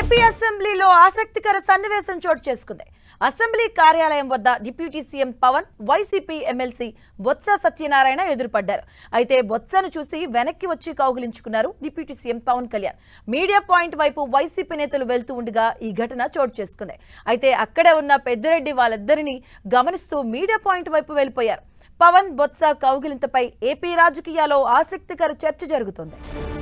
AP అసెంబ్లీలో ఆసక్తికర సన్నివేశం చోటు చేసుకుంది అసెంబ్లీ కార్యాలయం వద్ద deputy CM Pawan YCP MLC Botsa Satyanarayana ఎదురుపడ్డారు అయితే బొత్సను చూసి వెనక్కి వచ్చి కౌగిలించుకున్నారు deputy CM Pawan Kalyan media point వైపు వైసీపీ నేతలు వెళ్తూ ఉండగా ఈ ఘటన చోటు చేసుకుంది అయితే అక్కడే ఉన్న పెద్దిరెడ్డి వాళ్ళిద్దరిని గమనిస్తూ మీడియా పాయింట్ వైపు వెళ్ళిపోయారు పవన్ బొత్స కౌగిలింతపై ఏపీ రాజకీయాల్లో ఆసక్తికర చర్చ జరుగుతోంది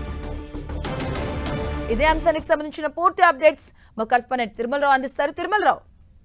ఇదే అంశానికి సంబంధించిన పూర్తి అప్డేట్స్ మా కరస్పాండెంట్ తిరుమలరావు అందిస్తారు తిరుమలరావు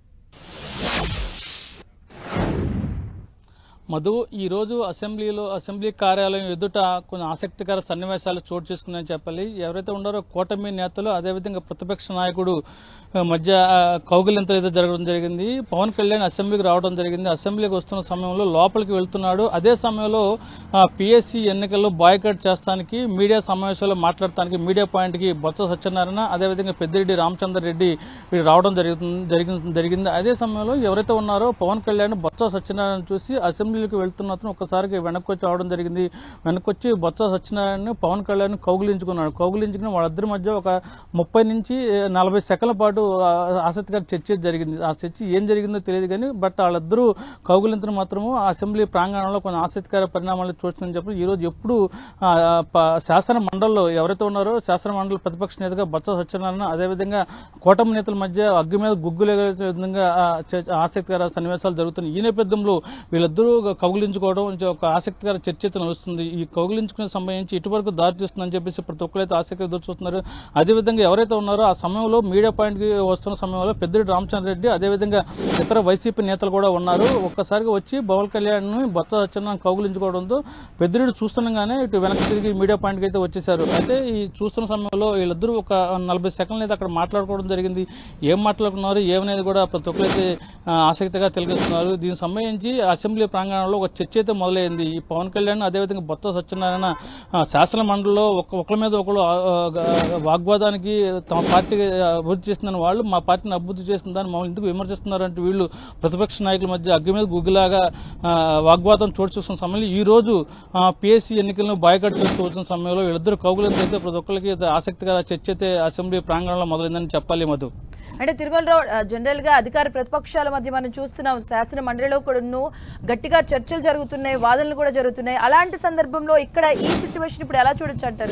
మధు ఈరోజు అసెంబ్లీలో అసెంబ్లీ కార్యాలయం ఎదుట కొన్ని ఆసక్తికర సన్నివేశాలు చోటు చేసుకున్నాయని చెప్పాలి ఎవరైతే ఉన్నారో కూటమి నేతలు అదేవిధంగా ప్రతిపక్ష నాయకుడు ఆ, మధ్య ఆ, కౌగిలింతలు ఏదో జరగడం జరిగింది పవన్ కళ్యాణ్ అసెంబ్లీకి రావడం జరిగింది అసెంబ్లీకి వస్తున్న సమయంలో లోపలికి వెళ్తున్నాడు అదే సమయంలో పిఎస్సి ఎన్నికల్లో బాయ్కట్ చేస్తానికి మీడియా సమావేశంలో మాట్లాడటానికి మీడియా పాయింట్కి బొత్స సత్యనారాయణ అదేవిధంగా పెద్దిరెడ్డి రామచంద్ర రెడ్డి వీళ్ళు రావడం జరుగుతుంది జరిగింది జరిగింది అదే సమయంలో ఎవరైతే ఉన్నారో పవన్ కళ్యాణ్ బొత్స సత్యనారాయణ చూసి అసెంబ్లీకి వెళ్తున్న అతను ఒకసారికి వెనక్కి వచ్చి రావడం జరిగింది వెనక్కి వచ్చి బొత్స సత్యనారాయణ పవన్ కళ్యాణ్ కౌగులించుకున్నాడు కౌగులించుకుని వాళ్ళిద్దరి మధ్య ఒక ముప్పై నుంచి ఏ, నలభై సెకండ్ల పాటు ఆ, ఆసక్తికర చర్చ జరిగింది ఆ చర్చ ఏం జరిగిందో తెలియదు కానీ బట్ వాళ్ళిద్దరూ కౌగులింతను మాత్రము ఆ అసెంబ్లీ ప్రాంగణంలో కొన్ని ఆసక్తికర పరిణామాలు చూస్తుందని చెప్పి ఈ రోజు ఎప్పుడు ఆ, ప- శాసన మండలిలో ఎవరైతే ఉన్నారో శాసన మండలి ప్రతిపక్ష నేతగా బొత్స సత్యనారాయణ అదేవిధంగా కూటమి నేతల మధ్య అగ్గి మీద గుగ్గులు ఎగిరే విధంగా ఆ, చ- ఆసక్తికర సన్నివేశాలు జరుగుతున్నాయి ఈ నేపథ్యంలో వీళ్ళిద్దరూ కౌగిలించుకోవడం కొంచెం ఒక ఆసక్తికర చర్చ అయితే నడుస్తుంది ఈ కౌగిలించుకునే సంబంధించి ఇటువరకు దారి తీస్తుందని చెప్పేసి ప్రతి ఒక్కరైతే ఆసక్తి ఎదురు చూస్తున్నారు అదేవిధంగా ఎవరైతే ఉన్నారో ఆ సమయంలో మీడియా పాయింట్ కి వస్తున్న సమయంలో పెద్దిరెడ్డి రామచంద్ర రెడ్డి అదేవిధంగా ఇతర వైసీపీ నేతలు కూడా ఉన్నారు ఒక్కసారిగా వచ్చి పవన్ కళ్యాణ్ ను బొత్స సత్యనారాయణ కౌగులించుకోవడంతో పెద్దిరెడ్డి చూస్తుండగానే ఇటు వెనక్కి తిరిగి మీడియా పాయింట్ కి అయితే వచ్చేసారు అయితే ఈ చూస్తున్న సమయంలో వీళ్ళిద్దరూ ఒక నలభై సెకండ్లు అయితే అక్కడ మాట్లాడుకోవడం జరిగింది ఏం మాట్లాడుకున్నారు ఏమనేది కూడా ప్రతి ఒక్కరైతే ఆ, ఆసక్తిగా తెలియజేస్తున్నారు దీనికి సంబంధించి అసెంబ్లీ ప్రాంగణంలో ఒక చర్చ అయితే మొదలైంది ఈ పవన్ కళ్యాణ్ అదేవిధంగా బొత్స సత్యనారాయణ ఆ, శాసన మండలిలో ఒక ఒకరి మీద ఒకరు ఆ, ఆ, వాగ్వాదానికి తమ పార్టీ అభివృద్ధి చేస్తుందని వాళ్ళు మా పార్టీని అభివృద్ధి చేస్తుందని మమ్మల్ని ఎందుకు విమర్శిస్తున్నారంటే వీళ్ళు ప్రతిపక్ష నాయకుల మధ్య అగ్గి మీద గుగ్గిలాగా ఆ, వాగ్వాదం చోటు చూస్తున్న సమయంలో ఈ రోజు పిఎస్సీ ఎన్నికలను బాయ్కట్ చేస్తూ వచ్చిన సమయంలో వీళ్ళిద్దరు కౌగులంతో అయితే ప్రతి ఒక్కరికి అయితే ఆసక్తికర చర్చ అయితే అసెంబ్లీ ప్రాంగణంలో మొదలైందని చెప్పాలి మధు అంటే తిరుమలరావు ఆ, జనరల్ గా అధికార ప్రతిపక్షాల మధ్య మనం చూస్తున్నాం శాసన మండలిలో కూడా గట్టిగా చర్చలు జరుగుతున్నాయి వాదనలు కూడా జరుగుతున్నాయి అలాంటి సందర్భంలో ఇక్కడ ఈ సిచ్యువేషన్ ఇప్పుడు ఎలా చూడొచ్చు అంటారు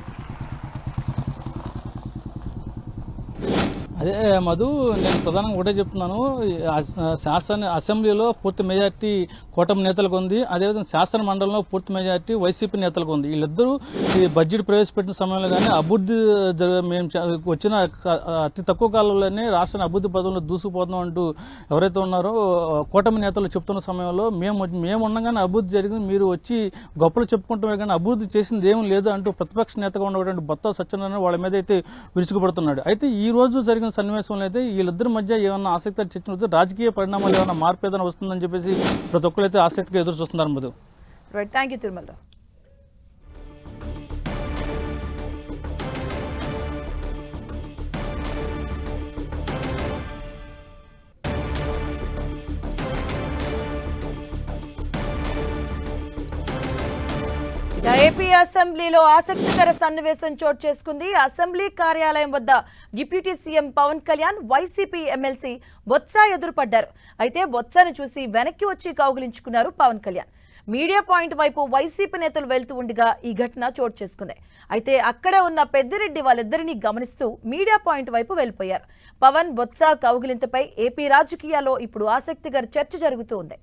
అదే మధు నేను ప్రధానంగా ఒకటే చెప్తున్నాను ఈ అస- శాసన అసెంబ్లీలో పూర్తి మెజార్టీ కూటమి నేతలకు ఉంది అదేవిధంగా శాసన మండలంలో పూర్తి మెజార్టీ వైసీపీ నేతలకు ఉంది వీళ్ళిద్దరూ ఈ బడ్జెట్ ప్రవేశపెట్టిన సమయంలో కానీ అభివృద్ధి జర- మేము చ- వచ్చిన క- అతి తక్కువ కాలంలోనే రాష్ట్రాన్ని అభివృద్ధి పదంలో దూసుకుపోతున్నాం అంటూ ఎవరైతే ఉన్నారో కూటమి నేతలు చెప్తున్న సమయంలో మేము వచ్చి- మేము ఉండగానే అభివృద్ధి జరిగింది మీరు వచ్చి గొప్పలు చెప్పుకుంటామే కానీ అభివృద్ధి చేసింది ఏం లేదు అంటూ ప్రతిపక్ష నేతగా ఉన్నటువంటి బొత్త సత్యనారాయణ వాళ్ళ మీద అయితే విరుచుకుపడుతున్నాడు అయితే ఈ రోజు జరిగిన సన్నివేశంలో అయితే వీళ్ళిద్దరి మధ్య ఏమన్నా ఆసక్తి చర్చ వస్తే రాజకీయ పరిణామాలు ఏమైనా మార్పు ఏదైనా వస్తుందని చెప్పేసి ప్రతి ఒక్కరైతే ఆసక్తిగా ఎదురు చూస్తున్నారు Madhu right thank you Tirumala Rao ఇక ఏపీ అసెంబ్లీలో ఆసక్తికర సన్నివేశం చోటు చేసుకుంది అసెంబ్లీ కార్యాలయం వద్ద deputy CM Pawan Kalyan YCP MLC Botsa ఎదురుపడ్డారు అయితే బొత్సను చూసి వెనక్కి వచ్చి కౌగిలించుకున్నారు పవన్ కళ్యాణ్ మీడియా పాయింట్ వైపు వైసీపీ నేతలు వెళ్తూ ఉండగా ఈ ఘటన చోటు చేసుకుంది అయితే అక్కడే ఉన్న పెద్దిరెడ్డి వాళ్ళిద్దరినీ గమనిస్తూ మీడియా పాయింట్ వైపు వెళ్ళిపోయారు పవన్ బొత్స కౌగిలింతపై ఏపీ రాజకీయాల్లో ఇప్పుడు ఆసక్తికర చర్చ జరుగుతూ ఉంది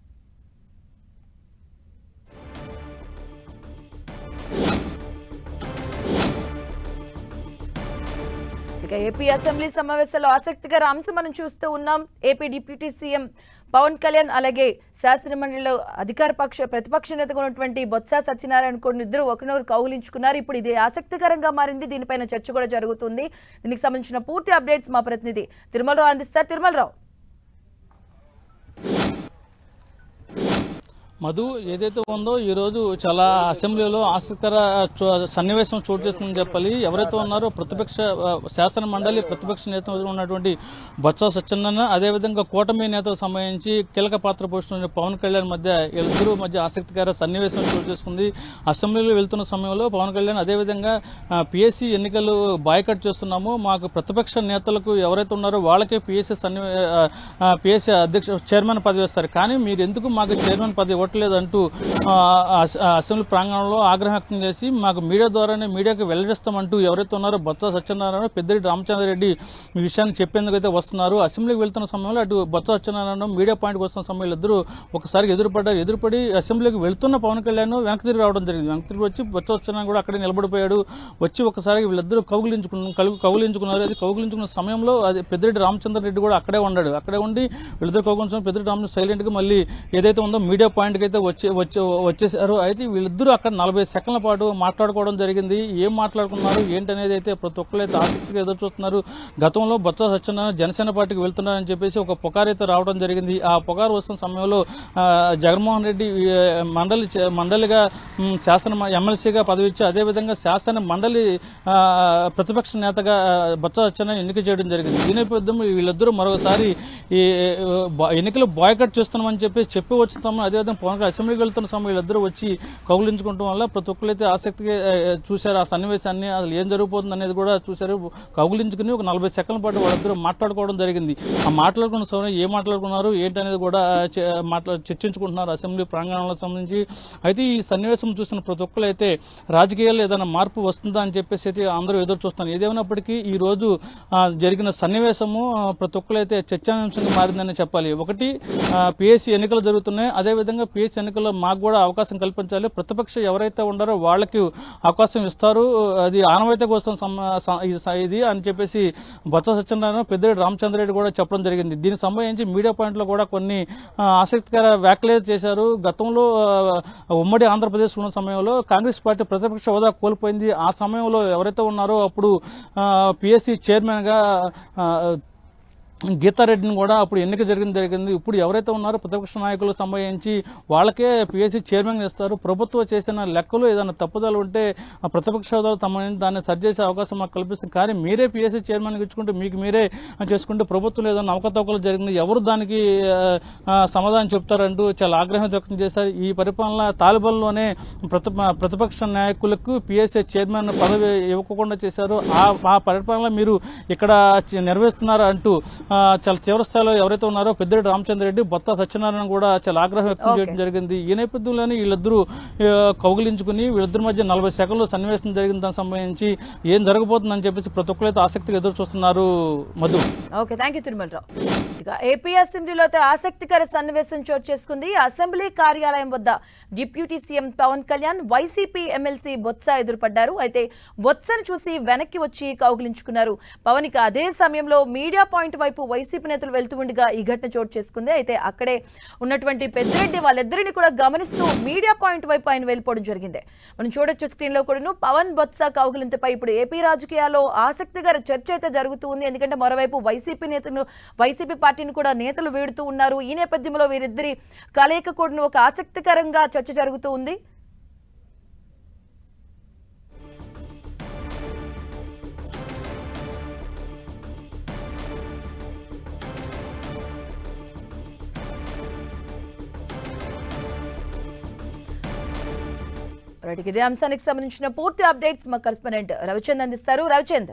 ఇక ఏపీ అసెంబ్లీ సమావేశాల్లో ఆసక్తికర అంశం మనం చూస్తూ ఉన్నాం AP deputy CM Pawan Kalyan అలాగే శాసనమండలిలో అధికార పక్ష ప్రతిపక్ష నేతగా ఉన్నటువంటి బొత్స సత్యనారాయణ కూడా ఇద్దరు ఒకరినొకరు కౌగులించుకున్నారు ఇప్పుడు ఇది ఆసక్తికరంగా మారింది దీనిపైన చర్చ కూడా జరుగుతుంది దీనికి సంబంధించిన పూర్తి అప్డేట్స్ మా ప్రతినిధి తిరుమలరావు అందిస్తారు తిరుమలరావు మధు ఏదైతే ఉందో ఈ రోజు చాలా అసెంబ్లీలో ఆసక్తికర చో- సన్నివేశం చోటు చేసుకుందని చెప్పాలి ఎవరైతే ఉన్నారో ప్రతిపక్ష ఆ, శాసన మండలి ప్రతిపక్ష నేత ఉన్నటువంటి బొత్స సత్యనారాయణ అదేవిధంగా కూటమి నేతలకు సంబంధించి కీలక పాత్ర పోషిస్తున్న పవన్ కళ్యాణ్ మధ్య ఇద్దరు మధ్య ఆసక్తికర సన్నివేశం చోటు చేసుకుంది అసెంబ్లీలో వెళ్తున్న సమయంలో పవన్ కళ్యాణ్ అదేవిధంగా పిఎస్సి ఎన్నికలు బాయ్కట్ చేస్తున్నాము మాకు ప్రతిపక్ష నేతలకు ఎవరైతే ఉన్నారో వాళ్ళకే పిఎస్సి సన్ని పిఎస్సి అధ్యక్ష చైర్మన్ పదవి ఇస్తారు కానీ మీరు ఎందుకు మాకు చైర్మన్ పదవి ఇవ్వట్లేదు అంటూ ఆ, అస- ఆ అసెంబ్లీ ప్రాంగణంలో ఆగ్రహం వ్యక్తం చేసి మాకు మీడియా ద్వారానే మీడియాకి వెల్లడిస్తామంటూ ఎవరైతే ఉన్నారో బొత్స సత్యనారాయణ పెద్దిరెడ్డి రామచంద్రరెడ్డి ఈ విషయాన్ని చెప్పేందుకు అయితే వస్తున్నారు అసెంబ్లీకి వెళ్తున్న సమయంలో అటు బొత్స సత్యనారాయణ మీడియా పాయింట్కి వస్తున్న సమయంలో ఇద్దరు ఒకసారి ఎదురుపడ్డారు ఎదురుపడి అసెంబ్లీకి వెళ్తున్న పవన్ కళ్యాణ్ వెనక్కి తిరిగి రావడం జరిగింది వెనక్కి తిరిగి వచ్చి బొత్స సత్యనారాయణ కూడా అక్కడే నిలబడిపోయాడు వచ్చి ఒకసారి వీళ్ళిద్దరూ కౌగులించుకున్న కలుగు కౌగులించుకున్నారు అది కౌగులించుకున్న సమయంలో అది పెద్దిరెడ్డి రామచంద్రరెడ్డి కూడా అక్కడే ఉన్నాడు అక్కడే ఉండి వీళ్ళిద్దరు కౌగులించుకుని పెద్దిరెడ్డి రామచంద్ర సైలెంట్ గా మళ్ళీ ఏదైతే ఉందో మీడియా పాయింట్ కి అయితే వచ్చి వచ్చి వచ్చేసారు అయితే వీళ్ళిద్దరూ అక్కడ నలభై సెకండ్ల పాటు మాట్లాడుకోవడం జరిగింది ఏం మాట్లాడుకున్నారు ఏంటనేది అయితే ప్రతి ఒక్కరు అయితే ఆసక్తిగా ఎదురు చూస్తున్నారు గతంలో బొత్స సత్యనారాయణ జనసేన పార్టీకి వెళ్తున్నారని చెప్పేసి ఒక పుకారు అయితే రావడం జరిగింది ఆ పుకారు వస్తున్న సమయంలో ఆ, జగన్మోహన్ రెడ్డి ఆ, మండలి చే- మండలిగా మ్, శాసన మ- ఎమ్మెల్సీగా పదవి ఇచ్చి అదేవిధంగా శాసన మండలి ఆ, ప్రతిపక్ష నేతగా ఆ, బొత్స సత్యనారాయణ ఎన్నిక చేయడం జరిగింది ఈ నేపథ్యంలో వీళ్ళిద్దరూ మరోసారి ఈ బా- ఎన్నికలు బాయ్కట్ చేస్తున్నామని చెప్పి చెప్పి వచ్చిన అదేవిధంగా పవన్ కళ్యాణ్ అసెంబ్లీకి వెళ్తున్న సమయం వీళ్ళిద్దరూ వచ్చి కౌగులించుకోవడం వల్ల ప్రతి ఒక్కరైతే ఆసక్తిగా ఆ, చూశారు ఆ సన్నివేశాన్ని అసలు ఏం జరుగుతుంది అనేది కూడా చూశారు కౌగులించుకుని ఒక నలభై సెకండ్ల పాటు వాళ్ళిద్దరూ మాట్లాడుకోవడం జరిగింది ఆ మాట్లాడుకున్న సమయం ఏం మాట్లాడుకున్నారు ఏంటనేది కూడా చే- మాట్లా చర్చించుకుంటున్నారు అసెంబ్లీ ప్రాంగణంలో సంబంధించి అయితే ఈ సన్నివేశం చూసిన ప్రతి ఒక్కరు అయితే రాజకీయాల్లో ఏదైనా మార్పు వస్తుందా అని చెప్పేసి అయితే అందరూ ఎదురు చూస్తున్నారు ఏదేమైనప్పటికీ ఈ రోజు ఆ, జరిగిన సన్నివేశము ఆ, ప్రతి ఒక్కరు అయితే చర్చాంశంగా మారిందని చెప్పాలి ఒకటి పిఎస్సి ఎన్నికలు జరుగుతున్నాయి అదేవిధంగా పిఎస్సి ఎన్నికల్లో మాకు కూడా అవకాశం కల్పించాలి ప్రతిపక్ష ఎవరైతే ఉండారో వాళ్ళకి అవకాశం ఇస్తారు అది ఆనవాయితీ కోసం సమ- స- ఇది స- ఇది అని చెప్పేసి బొత్స సత్యనారాయణ పెద్దిరెడ్డి రామచంద్రరెడ్డి కూడా చెప్పడం జరిగింది దీనికి సంబంధించి మీడియా పాయింట్ లో కూడా కొన్ని ఆ, ఆసక్తికర వ్యాఖ్యలు చేశారు గతంలో ఆ, ఉమ్మడి ఆంధ్రప్రదేశ్ ఉన్న సమయంలో కాంగ్రెస్ పార్టీ ప్రతిపక్ష హోదా కోల్పోయింది ఆ సమయంలో ఎవరైతే ఉన్నారో అప్పుడు పిఎస్సి చైర్మన్ గా ఆ, గీతారెడ్డిని కూడా అప్పుడు ఎన్నిక జరిగింది జరిగింది ఇప్పుడు ఎవరైతే ఉన్నారో ప్రతిపక్ష నాయకులకు సంబంధించి వాళ్ళకే పిఎస్సీ చైర్మన్ ఇస్తారు ప్రభుత్వం చేసిన లెక్కలు ఏదైనా తప్పుదలు ఉంటే ఆ ప్రతిపక్ష హోదాలో తమ దాన్ని సరిచేసే అవకాశం మాకు కల్పిస్తుంది కానీ మీరే పిఎస్సీ చైర్మన్ ఇచ్చుకుంటే మీకు మీరే చేసుకుంటే ప్రభుత్వం ఏదైనా అవకతవకలు జరిగింది ఎవరు దానికి ఆ, ఆ, సమాధానం చెప్తారంటూ చాలా ఆగ్రహం వ్యక్తం చేశారు ఈ పరిపాలన తాలిబాన్లోనే ప్రతి ప్రతిపక్ష నాయకులకు పిఎస్సీ చైర్మన్ పదవి ఇవ్వకుండా చేశారు ఆ ఆ పరిపాలన మీరు ఇక్కడ చ- నిర్వహిస్తున్నారు అంటూ ఆ, చాలా తీవ్ర స్థాయిలో ఎవరైతే ఉన్నారో పెద్దిరెడ్డి రామచంద్రరెడ్డి బొత్త సత్యనారాయణ కూడా చాలా ఆగ్రహం వ్యక్తం Okay. చేయడం జరిగింది ఈ నేపథ్యంలోనే వీళ్ళిద్దరూ ఆ, కౌగిలించుకుని వీళ్ళిద్దరి మధ్య నలభై సెకండ్లు సన్నివేశం జరిగిన దానికి సంబంధించి ఏం జరగబోతుందని చెప్పేసి ప్రతి ఒక్కరైతే ఆసక్తిగా ఎదురు చూస్తున్నారు Madhu okay thank you Tirumala Rao ఇక ఏపీ అసెంబ్లీలో అయితే ఆసక్తికర సన్నివేశం చోటు చేసుకుంది అసెంబ్లీ కార్యాలయం వద్ద deputy CM Pawan Kalyan YCP MLC Botsa ఎదురుపడ్డారు అయితే బొత్సను చూసి వెనక్కి వచ్చి కౌగిలించుకున్నారు పవన్ ఇక అదే సమయంలో మీడియా పాయింట్ వైపు వైసీపీ నేతలు వెళ్తూ ఉండగా ఈ ఘటన చోటు చేసుకుంది అయితే అక్కడే ఉన్నటువంటి పెద్దిరెడ్డి వాళ్ళిద్దరిని కూడా గమనిస్తూ మీడియా పాయింట్ వైపు ఆయన వెళ్ళిపోవడం జరిగింది మనం చూడొచ్చు స్క్రీన్ లో కూడాను పవన్ బొత్స కౌగులింతపై ఇప్పుడు ఏపీ రాజకీయాల్లో ఆసక్తికర చర్చ అయితే జరుగుతూ ఉంది ఎందుకంటే మరోవైపు వైసీపీ నేతలు వైసీపీ పార్టీని కూడా నేతలు వీడుతూ ఉన్నారు ఈ నేపథ్యంలో వీరిద్దరి కలయిక కూడా ఒక ఆసక్తికరంగా చర్చ జరుగుతూ ఉంది రైట్ ఇదే అంశానికి సంబంధించిన పూర్తి అప్డేట్స్ మా కరెస్పాండెంట్ రవిచంద్ అందిస్తారు రవిచంద్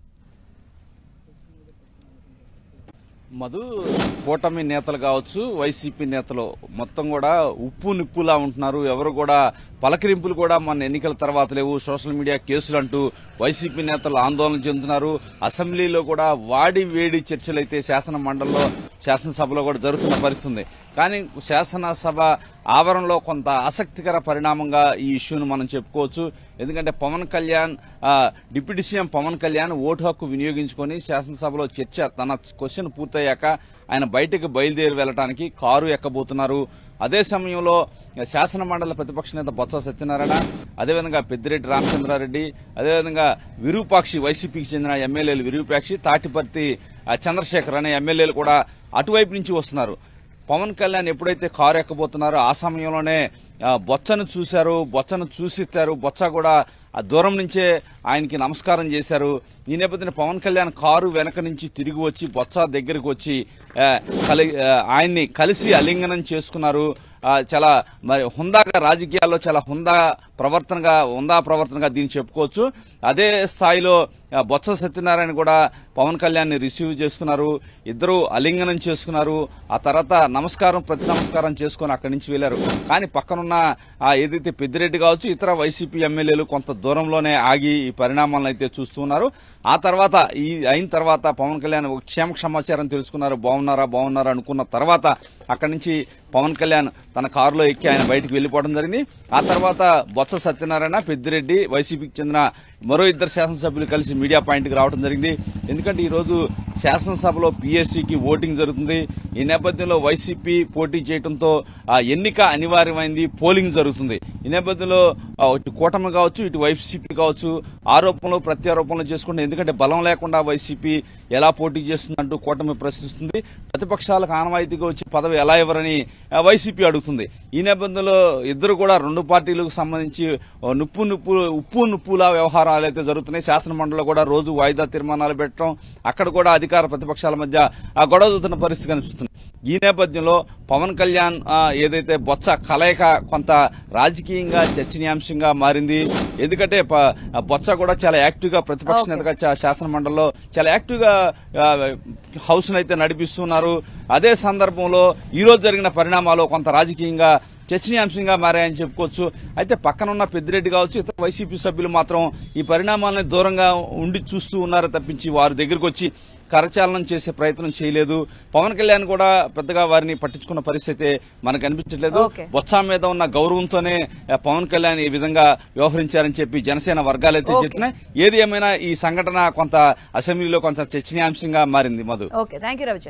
మధు కూటమి నేతలు కావచ్చు వైసీపీ నేతలు మొత్తం కూడా ఉప్పు నిప్పులా ఉంటున్నారు ఎవరు కూడా పలకరింపులు కూడా మన ఎన్నికల తర్వాత లేవు సోషల్ మీడియా కేసులు అంటూ వైసీపీ నేతలు ఆందోళన చెందుతున్నారు అసెంబ్లీలో కూడా వాడి వేడి చర్చలు అయితే శాసన మండలిలో శాసనసభలో కూడా జరుగుతున్న పరిస్థితి ఉంది కానీ శాసనసభ ఆవరణలో కొంత ఆసక్తికర పరిణామంగా ఈ ఇష్యూను మనం చెప్పుకోవచ్చు ఎందుకంటే పవన్ కళ్యాణ్ ఆ, deputy CM Pawan Kalyan vote హక్కు వినియోగించుకొని శాసనసభలో చర్చ తన క్వశ్చన్ పూర్తయ్యాక ఆయన బయటకు బయలుదేరి వెళ్లడానికి కారు ఎక్కబోతున్నారు అదే సమయంలో శాసన మండలి ప్రతిపక్ష నేత బొత్స సత్యనారాయణ అదేవిధంగా పెద్దిరెడ్డి రామచంద్రారెడ్డి అదేవిధంగా విరూపాక్షి వైసీపీకి చెందిన ఎమ్మెల్యేలు విరూపాక్షి తాటిపర్తి ఆ, చంద్రశేఖర్ అనే ఎమ్మెల్యేలు కూడా అటువైపు నుంచి వస్తున్నారు పవన్ కళ్యాణ్ ఎప్పుడైతే కారు ఎక్కబోతున్నారో ఆ సమయంలోనే ఆ, బొచ్చను చూశారు బొచ్చను చూసిస్తారు బొచ్చ కూడా ఆ దూరం నుంచే ఆయనకి నమస్కారం చేశారు ఈ నేపథ్యంలో పవన్ కళ్యాణ్ కారు వెనక నుంచి తిరిగి వచ్చి బొత్స దగ్గరకు వచ్చి ఆ, కలి ఆ, ఆయన్ని కలిసి అలింగనం చేసుకున్నారు ఆ, చాలా మరి హుందాగా రాజకీయాల్లో చాలా హుందా ప్రవర్తనగా హుందా ప్రవర్తనగా దీన్ని చెప్పుకోవచ్చు అదే స్థాయిలో ఆ, బొత్స సత్యనారాయణ కూడా పవన్ కళ్యాణ్ ని రిసీవ్ చేసుకున్నారు ఇద్దరు అలింగనం చేసుకున్నారు ఆ తర్వాత నమస్కారం ప్రతి నమస్కారం చేసుకుని అక్కడి నుంచి వెళ్లారు కానీ పక్కనున్న ఆ, ఏదైతే పెద్దిరెడ్డి కావచ్చు ఇతర వైసీపీ ఎమ్మెల్యేలు కొంత దూరంలోనే ఆగి ఈ పరిణామాలను అయితే చూస్తున్నారు ఆ తర్వాత ఈ అయిన తర్వాత పవన్ కళ్యాణ్ ఒక క్షేమ సమాచారం తెలుసుకున్నారు బాగున్నారా బాగున్నారా అనుకున్న తర్వాత అక్కడి నుంచి పవన్ కళ్యాణ్ తన కారులో ఎక్కి ఆయన బయటకు వెళ్లిపోవడం జరిగింది ఆ తర్వాత బొత్స సత్యనారాయణ పెద్దిరెడ్డి వైసీపీకి చెందిన మరో ఇద్దరు శాసనసభ్యులు కలిసి మీడియా పాయింట్కి రావడం జరిగింది ఎందుకంటే ఈ రోజు శాసనసభలో పీఎస్సీకి ఓటింగ్ జరుగుతుంది ఈ నేపథ్యంలో వైసీపీ పోటీ చేయడంతో ఆ ఎన్నిక అనివార్యమైంది పోలింగ్ జరుగుతుంది ఈ నేపథ్యంలో ఆ, ఇటు కూటమి కావచ్చు ఇటు వైసీపీ కావచ్చు ఆరోపణలు ప్రత్యారోపణలు చేసుకుంటే ఎందుకంటే బలం లేకుండా వైసీపీ ఎలా పోటీ చేస్తుందంటూ కూటమి ప్రశ్నిస్తుంది ప్రతిపక్షాలకు ఆనవాయితీగా వచ్చి పదవి ఎలా ఇవ్వరని ఆ, వైసీపీ అడుగుతుంది ఈ నేపథ్యంలో ఇద్దరు కూడా రెండు పార్టీలకు సంబంధించి ఓ నుప్పు నుప్పు ఉప్పు నుప్పులా వ్యవహారాలు అయితే జరుగుతున్నాయి శాసన మండలిలో కూడా రోజు వాయిదా తీర్మానాలు పెట్టడం అక్కడ కూడా అధికార ప్రతిపక్షాల మధ్య ఆ గొడవ జరుగుతున్న పరిస్థితి కనిపిస్తుంది ఈ నేపథ్యంలో పవన్ కళ్యాణ్ ఆ, ఏదైతే బొత్స కలయిక కొంత రాజకీయంగా చర్చనీయాంశంగా మారింది ఎందుకంటే ప- ఆ బొత్స కూడా చాలా యాక్టివ్ గా ప్రతిపక్ష Okay. నేతగా చా- శాసన మండలిలో చాలా యాక్టివ్ గా హౌస్ అయితే నడిపిస్తున్నారు అదే సందర్భంలో ఈ రోజు జరిగిన పరిణామాలు కొంత రాజకీయంగా చర్చనీయాంశంగా మారాయని చెప్పుకోవచ్చు అయితే పక్కనున్న పెద్దిరెడ్డి కావచ్చు ఇతర వైసీపీ సభ్యులు మాత్రం ఈ పరిణామాలని దూరంగా ఉండి చూస్తూ ఉన్నారో తప్పించి వారి దగ్గరకు వచ్చి కరచాలనం చేసే ప్రయత్నం చేయలేదు పవన్ కళ్యాణ్ కూడా పెద్దగా వారిని పట్టించుకున్న పరిస్థితి మనకు అనిపించట్లేదు Okay. బొత్స మీద ఉన్న గౌరవంతోనే ఆ, పవన్ కళ్యాణ్ ఈ విధంగా వ్యవహరించారని చెప్పి జనసేన వర్గాలైతే Okay. చెప్తున్నాయి ఏది ఏమైనా ఈ సంఘటన కొంత అసెంబ్లీలో కొంత చర్చనీయాంశంగా మారింది Madhu okay thank you Ravichandra